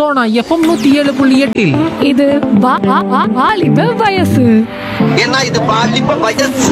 Sona FM நூத்தி ஏழு புள்ளி எட்டில் இது வா- வா- வா- வாலிப வயசு ஏன்னா இது பாலிப்ப வயசு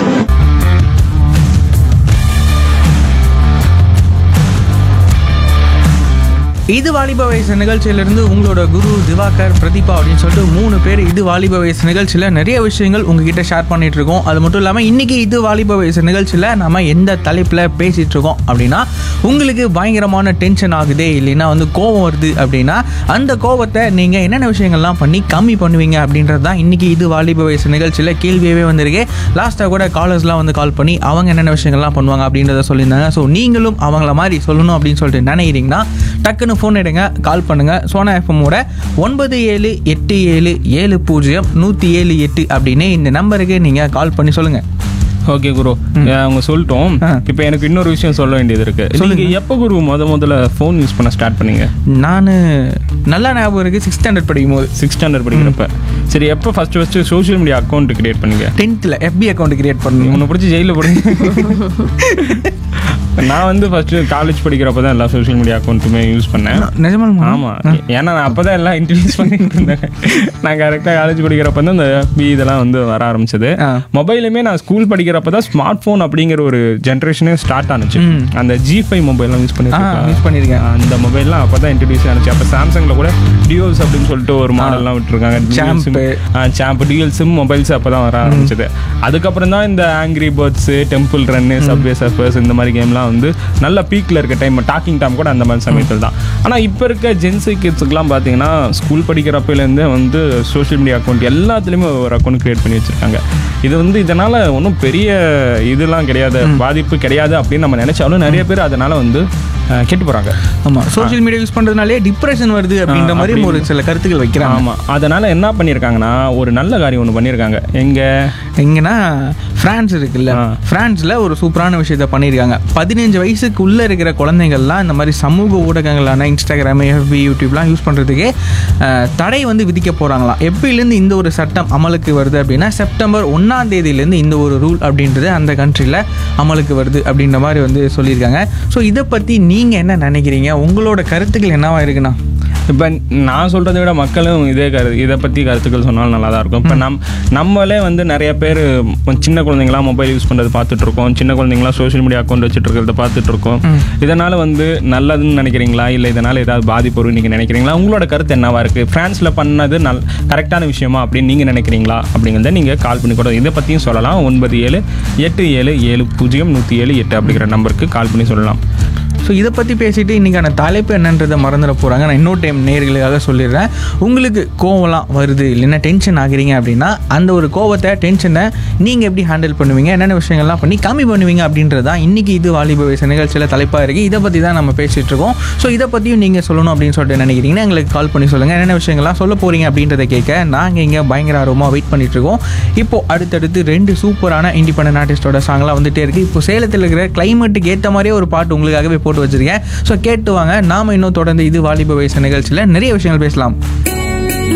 இது வாலிப வயசு நிகழ்ச்சியிலிருந்து உங்களோட குரு திவாகர் பிரதீபா அப்படின்னு சொல்லிட்டு மூணு பேர் இது வாலிப வயசு நிகழ்ச்சியில் நிறைய விஷயங்கள் உங்ககிட்ட ஷேர் பண்ணிட்டு இருக்கோம் அது மட்டும் இல்லாமல் இன்னைக்கு இது வாலிப வயசு நிகழ்ச்சியில் நம்ம எந்த தலைப்பில் பேசிட்டு இருக்கோம் அப்படின்னா உங்களுக்கு பயங்கரமான டென்ஷன் ஆகுதே இல்லைன்னா வந்து கோவம் வருது அப்படின்னா அந்த கோவத்தை நீங்கள் என்னென்ன விஷயங்கள்லாம் பண்ணி கம்மி பண்ணுவீங்க அப்படின்றது தான் இன்னைக்கு இது வாலிப வயசு நிகழ்ச்சியில் கேள்வியவே வந்திருக்கு லாஸ்ட்டாக கூட காலர்ஸ்லாம் வந்து கால் பண்ணி அவங்க என்னென்ன விஷயங்கள்லாம் பண்ணுவாங்க அப்படின்றத சொல்லியிருந்தாங்க ஸோ நீங்களும் அவங்கள மாதிரி சொல்லணும் அப்படின்னு சொல்லிட்டு நினைக்கிறீங்கன்னா டக்குன்னு ஃபோன் எடுங்க கால் பண்ணுங்க சோனா எஃப்எம்மோட ஒன்பது ஏழு எட்டு ஏழு ஏழு பூஜ்ஜியம் நூற்றி ஏழு எட்டு அப்படின்னு இந்த நம்பருக்கு நீங்கள் கால் பண்ணி சொல்லுங்கள் ஓகே குரு அவங்க சொல்லிட்டோம் ஆ. இப்போ எனக்கு இன்னொரு விஷயம் சொல்ல வேண்டியது இருக்கு நீங்க எப்போ குரு முத முதல்ல ஃபோன் யூஸ் பண்ண ஸ்டார்ட் பண்ணீங்க நான் நல்லா ஞாபகம் இருக்குது சிக்ஸ் ஸ்டாண்டர்ட் படிக்கும் போது சிக்ஸ் ஸ்டாண்டர்ட் படிக்கிறப்ப சரி எப்போ first first social media account create பண்ணீங்க டென்த்தில் எஃபி அக்கௌண்ட் கிரியேட் பண்ணணும் உன்னை பிடிச்சி ஜெயிலில் போடுங்க நான் வந்து ஃபர்ஸ்ட் காலேஜ் படிக்கிறப்ப தான் எல்லா சோஷியல் மீடியா அக்கௌண்ட்டுமே யூஸ் பண்ணேன் நிஜமா ஆமா ஏன்னா நான் அப்பதான் எல்லாம் இன்ட்ரடியூஸ் பண்ணிட்டு இருந்தேன் நான் கரெக்டாக காலேஜ் படிக்கிறப்ப தான் இந்த பி இதெல்லாம் வந்து வர ஆரம்பிச்சது ஆ. மொபைலுமே நான் ஸ்கூல் படிக்கிறப்ப தான் ஸ்மார்ட் ஃபோன் அப்படிங்கிற ஒரு ஜென்ரேஷனே ஸ்டார்ட் ஆனுச்சு அந்த ஜி ஃபைவ் மொபைல்லாம் யூஸ் ஆ பண்ணிருக்கேன் யூஸ் பண்ணியிருக்கேன் அந்த மொபைல்லாம் அப்போ தான் இன்ட்ரடியூஸ் ஆனிச்சு அப்போ சாம்சங்கில் கூட டியூல்ஸ் அப்படின்னு சொல்லிட்டு ஒரு மாடல்லாம் விட்டுருக்காங்க Champ. Champ dual sim mobiles அப்போ தான் வர ஆரம்பிச்சது அதுக்கப்புறம் தான் இந்த Angry Birds Temple Run Subway Surfers இந்த மாதிரி கேம்லாம் வந்து நல்ல பீக்கில் இருக்க டைம் டாக்கிங் டைம் கூட அந்த மாதிரி சமயத்தில் தான் ஆனால் இப்போ இருக்க ஜென்சி கிட்ஸுக்குலாம் பார்த்தீங்கன்னா ஸ்கூல் படிக்கிறப்பலேருந்தே வந்து சோஷியல் மீடியா அக்கௌண்ட் எல்லாத்துலேயுமே ஒரு அக்கௌண்ட் கிரியேட் பண்ணி வச்சுருக்காங்க இது வந்து இதனால் ஒன்றும் பெரிய இதெல்லாம் கிடையாது பாதிப்பு கிடையாது அப்படின்னு நம்ம நினைச்சாலும் நிறைய பேர் அதனால வந்து அஹ், கெட்டு போகிறாங்க ஆமாம் சோஷியல் மீடியா யூஸ் பண்ணுறதுனாலே டிப்ரெஷன் வருது அப்படின்ற மாதிரி அப்படி. ஒரு சில கருத்துக்கள் வைக்கிறாங்க ஆமாம் அதனால் என்ன பண்ணியிருக்காங்கன்னா ஒரு நல்ல காரியம் ஒன்று பண்ணியிருக்காங்க எங்கே எங்கன்னா பிரான்ஸ் இருக்குல்ல ஆ. பிரான்ஸ்ல ஒரு சூப்பரான விஷயத்த பண்ணியிருக்காங்க பதினஞ்சு வயசுக்கு உள்ள இருக்கிற குழந்தைங்கள்லாம் இந்த மாதிரி சமூக ஊடகங்களான இன்ஸ்டாகிராம் எஃபி யூடியூப்லாம் யூஸ் பண்ணுறதுக்கு தடை வந்து விதிக்க போகிறாங்களாம் எப்பயிலேருந்து இந்த ஒரு சட்டம் அமலுக்கு வருது அப்படின்னா செப்டம்பர் ஒன்றாம் தேதியிலேருந்து இந்த ஒரு ரூல் அப்படின்றது அந்த கண்ட்ரியில் அமலுக்கு வருது அப்படின்ற மாதிரி வந்து சொல்லியிருக்காங்க ஸோ இதை பற்றி நீங்கள் என்ன நினைக்கிறீங்க உங்களோட கருத்துக்கள் என்னவா இருக்குண்ணா இப்போ நான் சொல்கிறத விட மக்களும் இதே கரு இதை பற்றி கருத்துக்கள் சொன்னாலும் நல்லா தான் இருக்கும் இப்போ நம் நம்மளே வந்து நிறைய பேர் சின்ன குழந்தைங்களாம் மொபைல் யூஸ் பண்ணுறது பார்த்துட்டு இருக்கோம் சின்ன குழந்தைங்களாம் சோஷியல் மீடியா அக்கௌண்ட் வச்சுட்டு இருக்கிறத பார்த்துட்டு இருக்கோம் இதனால் வந்து நல்லதுன்னு நினைக்கிறீங்களா இல்லை இதனால் ஏதாவது பாதிப்பு வரும் நீங்கள் நினைக்கிறீங்களா உங்களோட கருத்து என்னவா இருக்குது ஃப்ரான்ஸில் பண்ணது நல் கரெக்டான விஷயமா அப்படின்னு நீங்கள் நினைக்கிறீங்களா அப்படிங்கிறத நீங்கள் கால் பண்ணி கூட இதை பற்றியும் சொல்லலாம் ஒன்பது ஏழு எட்டு ஏழு ஏழு பூஜ்ஜியம் நூற்றி ஏழு எட்டு அப்படிங்கிற நம்பருக்கு கால் பண்ணி சொல்லலாம் ஸோ இதை பற்றி பேசிட்டு இன்றைக்கான தலைப்பு என்னன்றதை மறந்துட போகிறாங்க நான் இன்னொரு டைம் நேர்களுக்காக சொல்லிடுறேன் உங்களுக்கு கோவம்லாம் வருது இல்லைன்னா டென்ஷன் ஆகுறீங்க அப்படின்னா அந்த ஒரு கோவத்தை டென்ஷனை நீங்கள் எப்படி ஹேண்டில் பண்ணுவீங்க என்னென்ன விஷயங்கள்லாம் பண்ணி கம்மி பண்ணுவீங்க அப்படின்றது தான் இன்றைக்கி இது வாலிப வயசு நிகழ்ச்சியில் தலைப்பாக இருக்குது இதை பற்றி தான் நம்ம பேசிகிட்டு இருக்கோம் ஸோ இதை பற்றியும் நீங்கள் சொல்லணும் அப்படின்னு சொல்லிட்டு நினைக்கிறீங்கன்னா எங்களுக்கு கால் பண்ணி சொல்லுங்கள் என்னென்ன விஷயங்கள்லாம் சொல்ல போகிறீங்க அப்படின்றத கேட்க நாங்கள் இங்கே பயங்கர ஆர்வமாக வெயிட் பண்ணிட்டு இருக்கோம் இப்போது அடுத்தடுத்து ரெண்டு சூப்பரான இண்டிபெண்டன்ட் ஆர்டிஸ்டோட சாங்லாம் வந்துட்டே இருக்குது இப்போ சேலத்தில் இருக்கிற கிளைமேட்டுக்கு ஏற்ற மாதிரியே ஒரு பாட்டு உங்களுக்காகவே போட்டு வச்சிருக்கேன் ஸோ கேட்டு வாங்க நாம இன்னும் தொடர்ந்து இது வாலிப வயசு நிகழ்ச்சியில் நிறைய விஷயங்கள் பேசலாம்